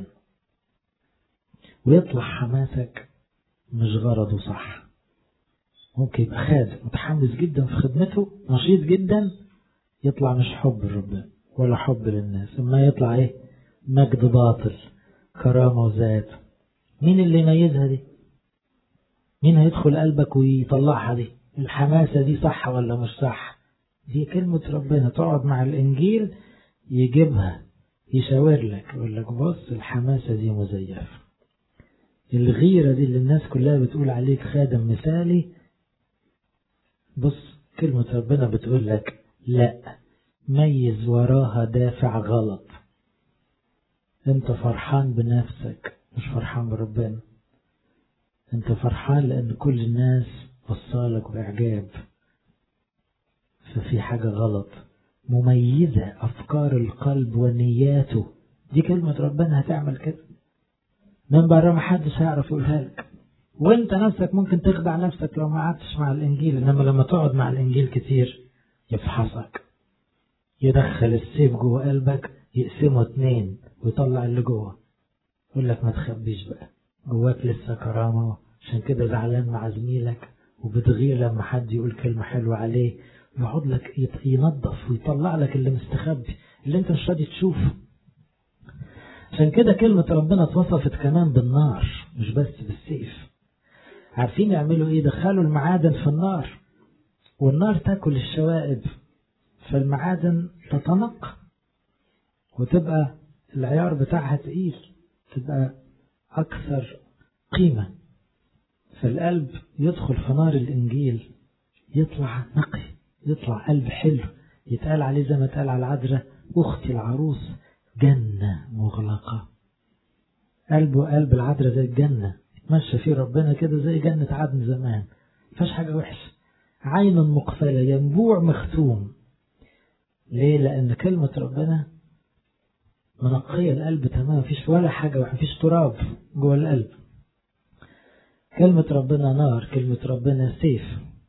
ويطلع حماسك مش غرضه صح ممكن يبقى خادم متحمس جدا في خدمته نشيط جدا يطلع مش حب لربنا ولا حب للناس اما يطلع ايه مجد باطل كرامة وذات مين اللي يميزها دي مين هيدخل قلبك ويطلعها دي الحماسة دي صح ولا مش صح دي كلمة ربنا تقعد مع الإنجيل يجيبها يشاور لك يقول لك بص الحماسة دي مزيفة الغيرة دي اللي الناس كلها بتقول عليك خادم مثالي بص كلمة ربنا بتقول لك لا ميز وراها دافع غلط انت فرحان بنفسك مش فرحان بربنا انت فرحان لان كل الناس بصالك باعجاب ففي حاجة غلط مميزة افكار القلب ونياته دي كلمة ربنا هتعمل كده من بره ما حدش هيعرف يقولها لك وانت نفسك ممكن تخدع نفسك لو ما قعدتش مع الانجيل انما لما تقعد مع الانجيل كتير يفحصك يدخل السيف جوه قلبك يقسمه اتنين ويطلع اللي جوه يقول لك ما تخبيش بقى جواك لسه كرامة عشان كده زعلان مع زميلك وبتغير لما حد يقول كلمة حلوة عليه يقعد لك ينظف ويطلع لك اللي مستخبي اللي انت مش راضي تشوفه عشان كده كلمة ربنا اتوصفت كمان بالنار مش بس بالسيف عارفين يعملوا ايه دخلوا المعادن في النار والنار تاكل الشوائب فالمعادن تتنقى وتبقى العيار بتاعها تقيل تبقى أكثر قيمة فالقلب يدخل في نار الإنجيل يطلع نقي يطلع قلب حلو يتقال عليه زي ما اتقال على العذراء أختي العروس جنة مغلقة قلبه قلب العذراء زي الجنة يتمشى فيه ربنا كده زي جنة عدن زمان فيهاش حاجة وحشة عين مقفلة ينبوع مختوم ليه لأن كلمة ربنا منقية القلب تمام مفيش ولا حاجة مفيش تراب جوه القلب كلمة ربنا نار كلمة ربنا سيف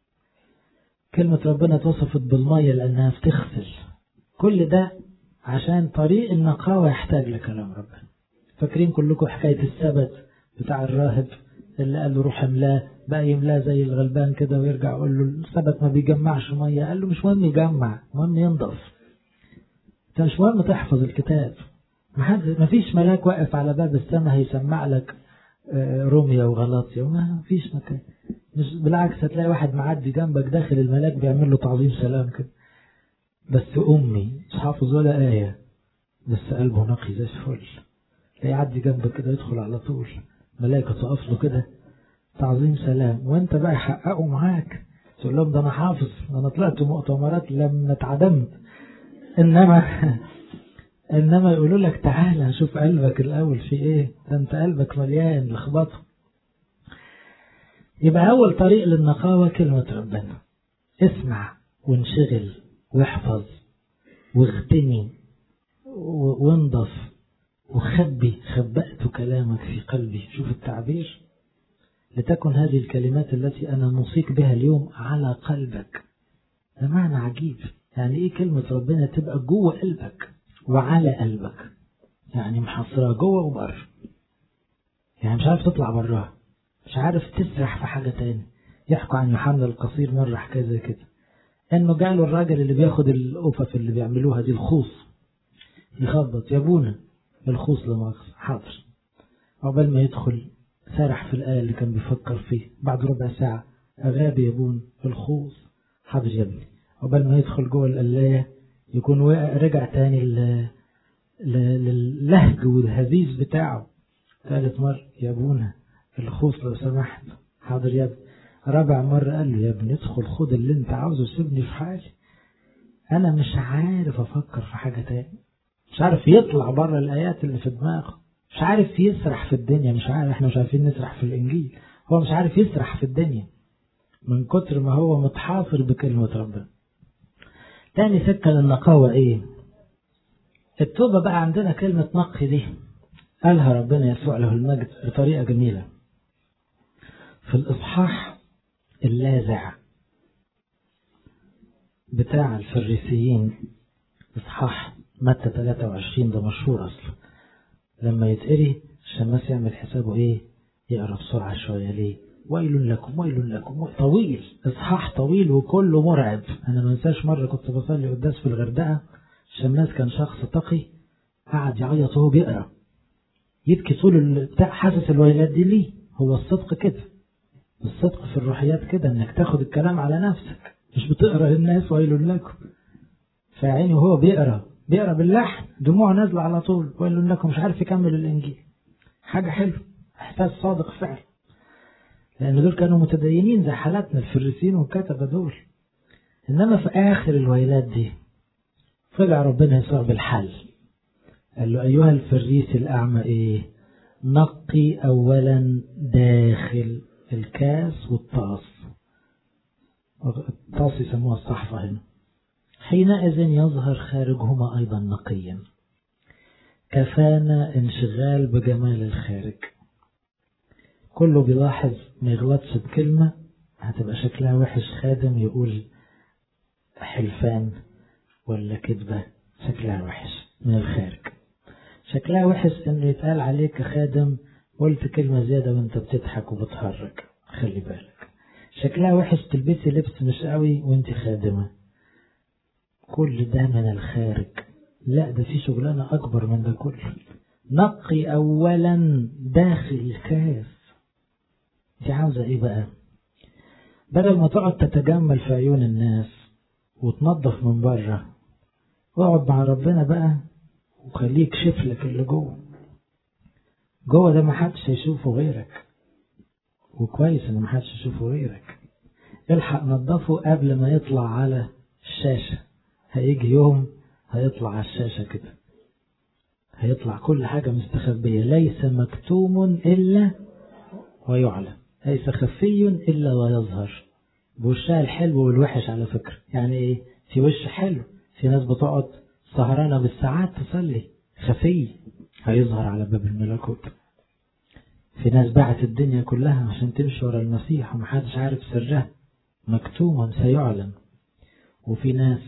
كلمة ربنا اتوصفت بالمية لأنها بتغسل كل ده عشان طريق النقاوة يحتاج لكلام ربنا فاكرين كلكم حكاية السبت بتاع الراهب اللي قال له روح املاه بقى يملاه زي الغلبان كده ويرجع يقول له السبت ما بيجمعش مية قال له مش مهم يجمع مهم ينضف انت مش مهم تحفظ الكتاب ما فيش ملاك واقف على باب السماء هيسمع لك روميا وغلاطيا ما فيش مكان مش بالعكس هتلاقي واحد معدي جنبك داخل الملاك بيعمل له تعظيم سلام كده بس أمي مش حافظ ولا آية بس قلبه نقي زي الفل تلاقي يعدي جنبك كده يدخل على طول ملائكة تقف له كده تعظيم سلام وانت بقى يحققوا معاك تقول لهم ده انا حافظ انا طلعت مؤتمرات لما اتعدمت انما انما يقولوا لك تعالى شوف قلبك الاول في ايه ده انت قلبك مليان لخبطه يبقى اول طريق للنقاوة كلمة ربنا اسمع وانشغل واحفظ واغتني وانضف وخبي خبأت كلامك في قلبي شوف التعبير لتكن هذه الكلمات التي أنا موصيك بها اليوم على قلبك ده معنى عجيب يعني إيه كلمة ربنا تبقى جوه قلبك وعلى قلبك يعني محصرة جوه وبره يعني مش عارف تطلع براها مش عارف تسرح في حاجة تاني يحكوا عن يوحنا القصير مرة حكاية زي كده انه جاله الراجل اللي بياخد القفف اللي بيعملوها دي الخوص يخبط يا ابونا الخوص لمؤاخذة حاضر عقبال ما يدخل سرح في الآية اللي كان بيفكر فيه بعد ربع ساعة أغابي يا ابون الخوص حاضر يا ابني عقبال ما يدخل جوه القلاية يكون رجع تاني للهج والهزيز بتاعه ثالث مرة يا ابونا الخوص لو سمحت حاضر يا ابني رابع مرة قال له يا ابني ادخل خد اللي انت عاوزه سيبني في حالي انا مش عارف افكر في حاجة تاني مش عارف يطلع بره الايات اللي في دماغه مش عارف يسرح في الدنيا مش عارف احنا مش عارفين نسرح في الانجيل هو مش عارف يسرح في الدنيا من كتر ما هو متحاصر بكلمة ربنا تاني سكة للنقاوة ايه التوبة بقى عندنا كلمة نقي دي قالها ربنا يسوع له المجد بطريقة جميلة في الإصحاح اللاذع بتاع الفريسيين إصحاح متى 23 ده مشهور أصلا لما يتقري الشماس يعمل حسابه إيه يقرأ بسرعة شوية ليه ويل لكم ويل لكم طويل إصحاح طويل وكله مرعب أنا ما انساش مرة كنت بصلي قداس في الغردقة الشماس كان شخص تقي قعد يعيط وهو بيقرأ يبكي طول بتاع حاسس الويلات دي ليه هو الصدق كده الصدق في الروحيات كده انك تاخد الكلام على نفسك مش بتقرا للناس ويل لكم فعيني وهو بيقرا بيقرا باللحن دموع نازله على طول ويل لكم مش عارف يكمل الانجيل حاجه حلوه احساس صادق فعلا لان دول كانوا متدينين زي حالاتنا الفريسين والكتبه دول انما في اخر الويلات دي طلع ربنا يسوع بالحل قال له ايها الفريس الاعمى ايه نقي اولا داخل الكاس والطاس الطاس يسموها الصحفة هنا حينئذ يظهر خارجهما أيضا نقيا كفانا انشغال بجمال الخارج كله بيلاحظ ما يغلطش بكلمة هتبقى شكلها وحش خادم يقول حلفان ولا كذبة شكلها وحش من الخارج شكلها وحش انه يتقال عليك خادم قلت كلمة زيادة وانت بتضحك وبتهرج خلي بالك شكلها وحش تلبسي لبس مش قوي وانت خادمة كل ده من الخارج لا ده في شغلانة أكبر من ده كله نقي أولا داخل الكاس دي عاوزة إيه بقى بدل ما تقعد تتجمل في عيون الناس وتنظف من بره اقعد مع ربنا بقى وخليك شفلك اللي جوه جوه ده محدش هيشوفه غيرك وكويس ان محدش يشوفه غيرك الحق نظفه قبل ما يطلع على الشاشة هيجي يوم هيطلع على الشاشة كده هيطلع كل حاجة مستخبية ليس مكتوم إلا ويعلم ليس خفي إلا ويظهر بوشها الحلو والوحش على فكرة يعني إيه في وش حلو في ناس بتقعد سهرانة بالساعات تصلي خفي هيظهر على باب الملكوت في ناس باعت الدنيا كلها عشان تمشي ورا المسيح ومحدش عارف سرها مكتوما سيعلن وفي ناس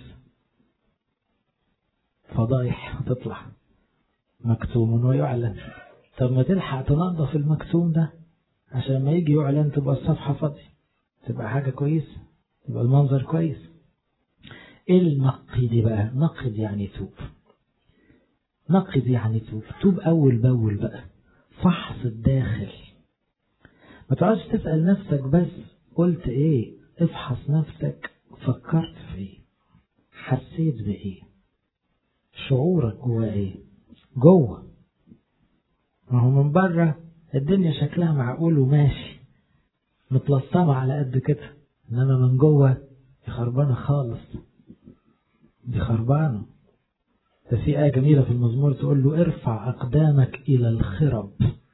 فضايح هتطلع مكتوم ويعلن طب ما تلحق تنظف المكتوم ده عشان ما يجي يعلن تبقى الصفحة فاضية تبقى حاجة كويسة تبقى المنظر كويس ايه النقي دي بقى نقد يعني توب نقد يعني توب توب أول بأول بقى فحص الداخل ما تقعدش تسأل نفسك بس قلت ايه افحص نفسك فكرت في ايه حسيت بايه شعورك جوه ايه جوه ما هو من بره الدنيا شكلها معقول وماشي متلصمة على قد كده انما من جوه دي خربانة خالص دي خربانة ده في آية جميلة في المزمور تقول له ارفع أقدامك إلى الخرب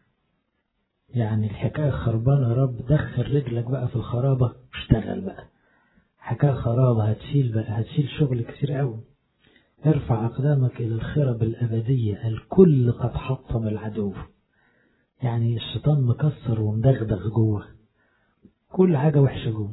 يعني الحكاية خربانة يا رب دخل رجلك بقى في الخرابة واشتغل بقى حكاية خرابة هتشيل بقى هتشيل شغل كتير قوي ارفع أقدامك إلى الخرب الأبدية الكل قد حطم العدو يعني الشيطان مكسر ومدغدغ جوه كل حاجة وحشة جوه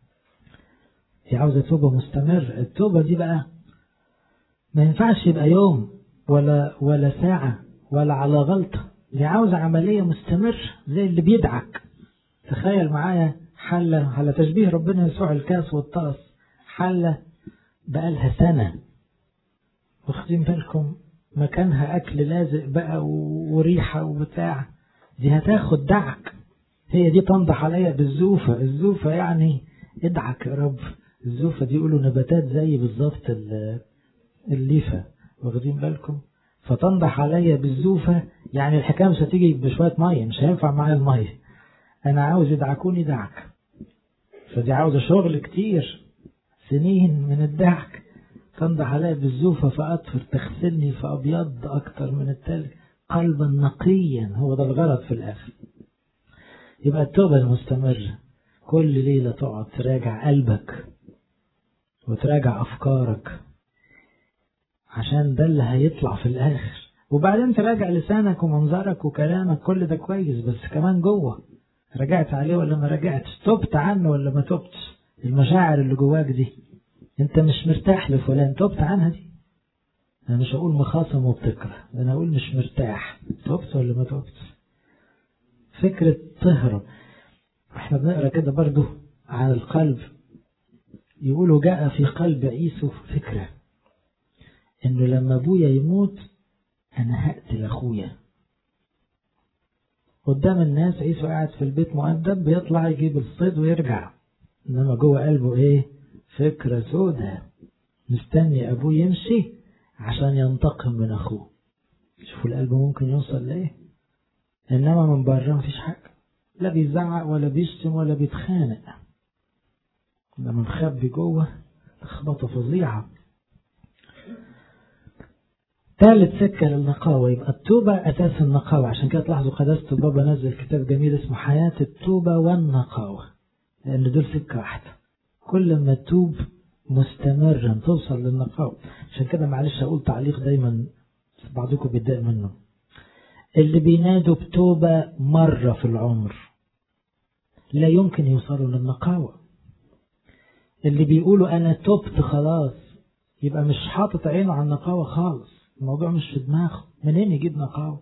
دي عاوزة توبة مستمر التوبة دي بقى ما ينفعش يبقى يوم ولا ولا ساعة ولا على غلطة دي عاوزة عملية مستمرة زي اللي بيدعك تخيل معايا حلة على تشبيه ربنا يسوع الكاس والطاس حلة بقالها سنة واخدين بالكم مكانها أكل لازق بقى وريحة وبتاع دي هتاخد دعك هي دي تنضح عليا بالزوفة الزوفة يعني ادعك يا رب الزوفة دي يقولوا نباتات زي بالظبط الليفة واخدين بالكم فتنضح عليا بالزوفة يعني الحكاية مش هتيجي بشوية مية مش هينفع معايا المية أنا عاوز يدعكوني دعك فدي عاوزة شغل كتير سنين من الدعك تنضح عليا بالزوفة فأطفر تغسلني فأبيض أكتر من التلج قلبا نقيا هو ده الغرض في الآخر يبقى التوبة المستمرة كل ليلة تقعد تراجع قلبك وتراجع أفكارك عشان ده اللي هيطلع في الآخر وبعدين تراجع لسانك ومنظرك وكلامك كل ده كويس بس كمان جوه رجعت عليه ولا ما رجعتش تبت عنه ولا ما تبتش المشاعر اللي جواك دي انت مش مرتاح لفلان تبت عنها دي انا مش هقول مخاصم وبتكره انا هقول مش مرتاح تبت ولا ما تبتش فكرة تهرب احنا بنقرا كده برضو عن القلب يقولوا جاء في قلب عيسو فكرة انه لما ابويا يموت انا هقتل اخويا قدام الناس عيسو قاعد في البيت مؤدب بيطلع يجيب الصيد ويرجع انما جوه قلبه ايه فكرة سودة مستني ابوه يمشي عشان ينتقم من اخوه شوفوا القلب ممكن يوصل لايه انما من بره مفيش حاجة لا بيزعق ولا بيشتم ولا بيتخانق لما مخبي جوه لخبطة فظيعة ثالث سكة للنقاوة يبقى التوبة أساس النقاوة عشان كده تلاحظوا قداسة البابا نزل كتاب جميل اسمه حياة التوبة والنقاوة لأن دول سكة واحدة كل ما تتوب مستمرا توصل للنقاوة عشان كده معلش أقول تعليق دايما بعضكم بيتضايق منه اللي بينادوا بتوبة مرة في العمر لا يمكن يوصلوا للنقاوة اللي بيقولوا أنا تبت خلاص يبقى مش حاطط عينه على النقاوة خالص الموضوع مش في دماغه منين يجيب نقاوة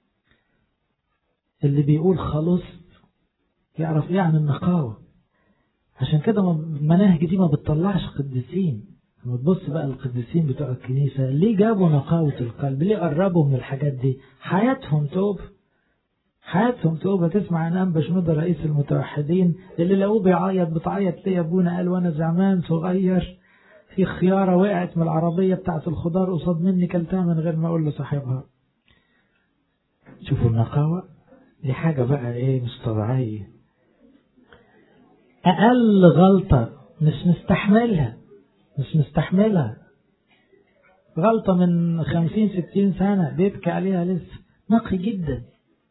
اللي بيقول خلصت يعرف ايه عن النقاوة عشان كده المناهج دي ما بتطلعش قديسين لما تبص بقى القديسين بتوع الكنيسة ليه جابوا نقاوة القلب ليه قربوا من الحاجات دي حياتهم توب حياتهم توبة تسمع عن أنبا شنودة رئيس المتوحدين اللي لقوه بيعيط بتعيط ليه يا ابونا قال وانا زمان صغير في خيارة وقعت من العربية بتاعت الخضار قصاد مني كلتها من غير ما أقول لصاحبها شوفوا النقاوة دي حاجة بقى إيه مش طبيعية أقل غلطة مش مستحملها مش مستحملها غلطة من خمسين ستين سنة بيبكي عليها لسه نقي جدا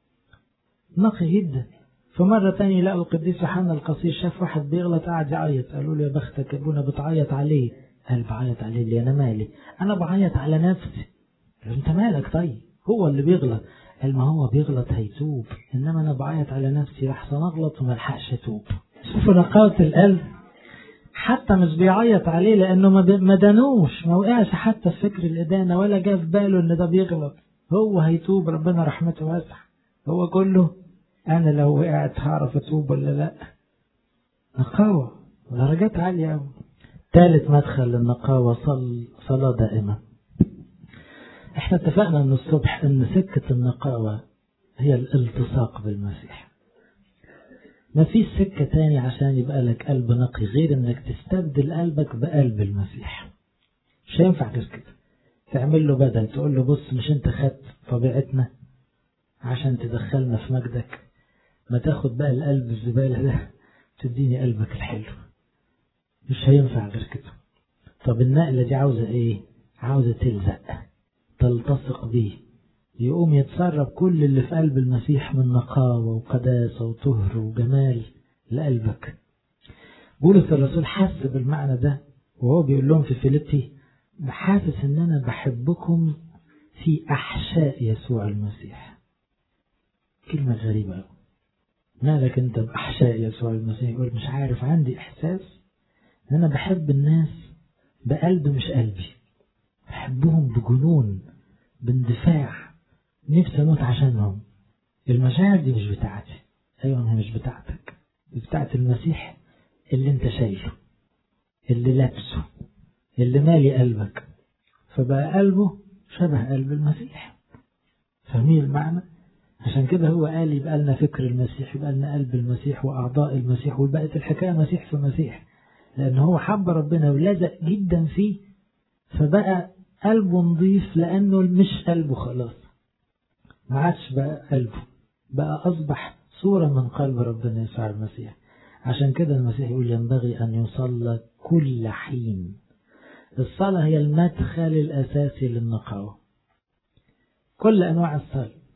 نقي جدا فمرة تانية لقوا القديس يوحنا القصير شاف واحد بيغلط قاعد يعيط قالوا له يا بختك يا ابونا بتعيط عليه قال بعيط عليه ليه انا مالي انا بعيط على نفسي قال انت مالك طيب هو اللي بيغلط قال ما هو بيغلط هيتوب انما انا بعيط على نفسي لحسن اغلط وما الحقش اتوب شوفوا نقاوة القلب حتى مش بيعيط عليه لانه ما دانوش ما وقعش حتى في فكر الادانه ولا جه في باله ان ده بيغلط هو هيتوب ربنا رحمته واسعه هو كله انا لو وقعت هعرف اتوب ولا لا نقاوة درجات عالية أوي ثالث مدخل للنقاوة صل صلاة دائمة احنا اتفقنا من الصبح ان سكة النقاوة هي الالتصاق بالمسيح ما فيش سكة تاني عشان يبقى لك قلب نقي غير انك تستبدل قلبك بقلب المسيح مش هينفع غير كده تعمل له بدل تقول له بص مش انت خدت طبيعتنا عشان تدخلنا في مجدك ما تاخد بقى القلب الزبالة ده تديني قلبك الحلو مش هينفع غير كده طب النقلة دي عاوزة ايه عاوزة تلزق تلتصق بيه يقوم يتسرب كل اللي في قلب المسيح من نقاوة وقداسة وطهر وجمال لقلبك بولس الرسول حس بالمعنى ده وهو بيقول لهم في فيليبي حاسس ان انا بحبكم في احشاء يسوع المسيح كلمة غريبة أوي مالك انت بأحشاء يسوع المسيح يقول مش عارف عندي إحساس ان أنا بحب الناس بقلب مش قلبي بحبهم بجنون باندفاع نفسي أموت عشانهم المشاعر دي مش بتاعتي أيوة هي مش بتاعتك دي بتاعت المسيح اللي انت شايله اللي لابسه اللي مالي قلبك فبقى قلبه شبه قلب المسيح فاهمين المعنى عشان كده هو قال يبقى لنا فكر المسيح يبقى لنا قلب المسيح وأعضاء المسيح وبقت الحكاية مسيح في مسيح لأن هو حب ربنا ولزق جدا فيه فبقى قلبه نظيف لأنه مش قلبه خلاص ما عادش بقى قلبه بقى أصبح صورة من قلب ربنا يسوع المسيح عشان كده المسيح يقول ينبغي أن يصلى كل حين الصلاة هي المدخل الأساسي للنقاوة كل أنواع الصلاة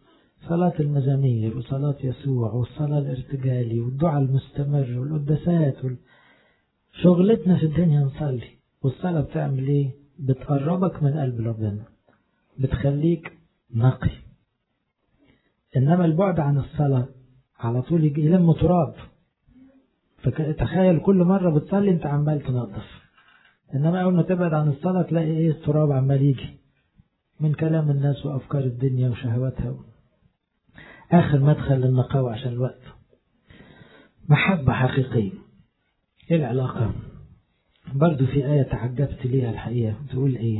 صلاة المزامير وصلاة يسوع والصلاة الارتجالي والدعاء المستمر والقداسات وال... شغلتنا في الدنيا نصلي والصلاة بتعمل ايه بتقربك من قلب ربنا بتخليك نقي انما البعد عن الصلاة على طول يجي يلم تراب فتخيل كل مرة بتصلي انت عمال تنظف انما اول ما تبعد عن الصلاة تلاقي ايه التراب عمال يجي من كلام الناس وافكار الدنيا وشهواتها اخر مدخل للنقاوة عشان الوقت محبة حقيقية ايه العلاقة برضو في آية تعجبت ليها الحقيقة تقول ايه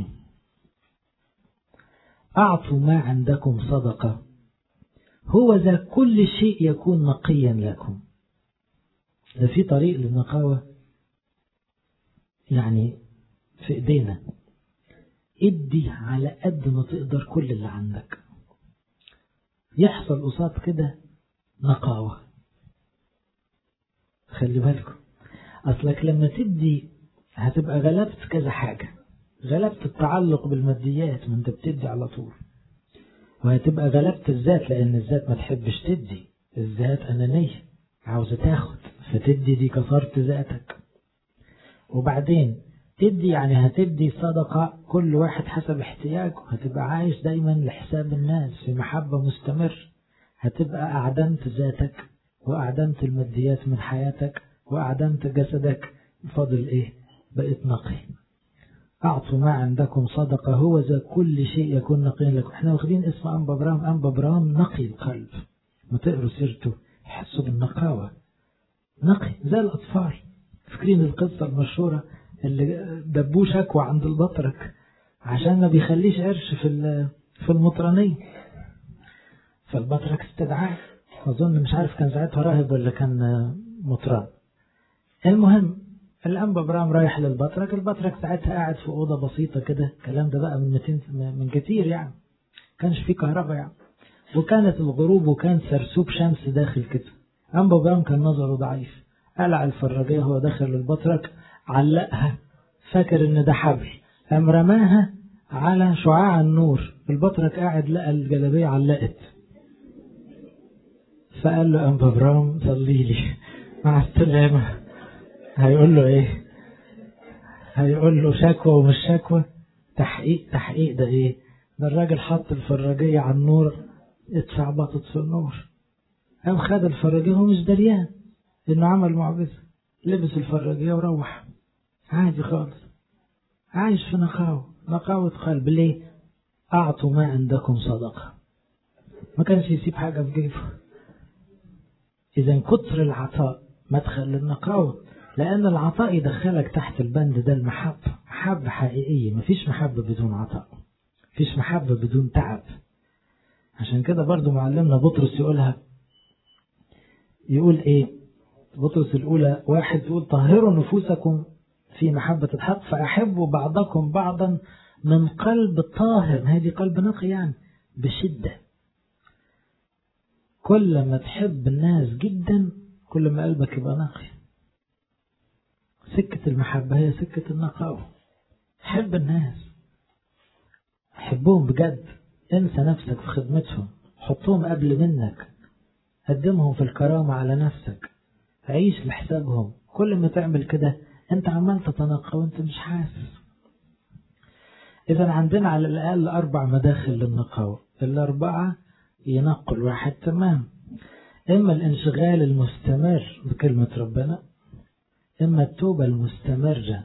أعطوا ما عندكم صدقة هو ذا كل شيء يكون نقيا لكم ده في طريق للنقاوة يعني في ايدينا ادي على قد ما تقدر كل اللي عندك يحصل قصاد كده نقاوة خلي بالكم أصلك لما تدي هتبقى غلبت كذا حاجة غلبت التعلق بالماديات ما انت بتدي على طول وهتبقى غلبت الذات لأن الذات ما تحبش تدي الذات أنانية عاوزة تاخد فتدي دي كسرت ذاتك وبعدين تدي يعني هتدي صدقة كل واحد حسب احتياجه هتبقى عايش دايما لحساب الناس في محبة مستمر هتبقى أعدمت ذاتك وأعدمت الماديات من حياتك وأعدمت جسدك فاضل إيه بقيت نقي أعطوا ما عندكم صدقة هو ذا كل شيء يكون نقي لكم احنا واخدين اسم أنبا برام أنبا برام نقي القلب ما تقروا سيرته يحسوا بالنقاوة نقي زي الأطفال فاكرين القصة المشهورة اللي دبوه شكوى عند البطرك عشان ما بيخليش قرش في في المطرانية فالبطرك استدعاه أظن مش عارف كان ساعتها راهب ولا كان مطران المهم الأنبا برام رايح للبطرك البطرك ساعتها قاعد في أوضة بسيطة كده الكلام ده بقى من 200 من كتير يعني كانش فيه كهرباء يعني وكانت الغروب وكان سرسوب شمس داخل كده أنبا برام كان نظره ضعيف قلع الفراجية هو داخل البطرك علقها فاكر ان ده حبل قام رماها على شعاع النور البطرك قاعد لقى الجلابية علقت فقال له أنبا برام صلي لي مع السلامة هيقول له ايه هيقول له شكوى ومش شكوى تحقيق تحقيق ده ايه ده الراجل حط الفراجية على النور ادفع بطت في النور قام خد الفراجية هو مش دريان انه عمل معجزة لبس الفراجية وروح عادي خالص عايش في نقاوة نقاوة قلب ليه أعطوا ما عندكم صدقة ما كانش يسيب حاجة في جيبه إذا كتر العطاء مدخل للنقاوة لأن العطاء يدخلك تحت البند ده المحبة محبة حقيقية مفيش محبة بدون عطاء مفيش محبة بدون تعب عشان كده برضو معلمنا بطرس يقولها يقول ايه بطرس الأولى واحد يقول طهروا نفوسكم في محبة الحق فأحبوا بعضكم بعضا من قلب طاهر هذه قلب نقي يعني بشدة كل ما تحب الناس جدا كل ما قلبك يبقى نقي سكة المحبة هي سكة النقاوة حب الناس حبهم بجد انسى نفسك في خدمتهم حطهم قبل منك قدمهم في الكرامة على نفسك عيش لحسابهم كل ما تعمل كده انت عمال تتنقى وانت مش حاسس اذا عندنا على الاقل اربع مداخل للنقاوة الاربعة ينقوا الواحد تمام اما الانشغال المستمر بكلمة ربنا اما التوبة المستمرة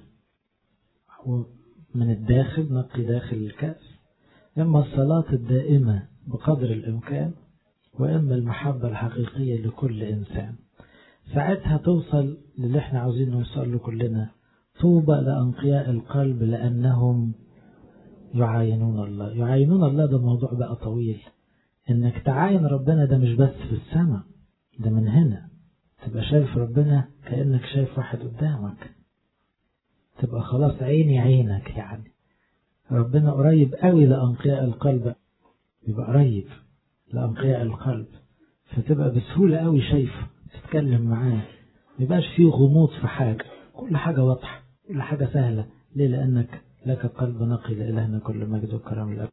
من الداخل نقي داخل الكأس اما الصلاة الدائمة بقدر الامكان واما المحبة الحقيقية لكل انسان ساعتها توصل للي احنا عاوزين نوصل له كلنا طوبى لأنقياء القلب لأنهم يعاينون الله يعاينون الله ده موضوع بقى طويل انك تعاين ربنا ده مش بس في السماء ده من هنا تبقى شايف ربنا كأنك شايف واحد قدامك تبقى خلاص عيني عينك يعني ربنا قريب قوي لأنقياء القلب يبقى قريب لأنقياء القلب فتبقى بسهولة قوي شايفه تتكلم معاه ميبقاش فيه غموض في حاجة كل حاجة واضحة كل حاجة سهلة ليه لأنك لك قلب نقي لإلهنا كل مجد وكرم الأب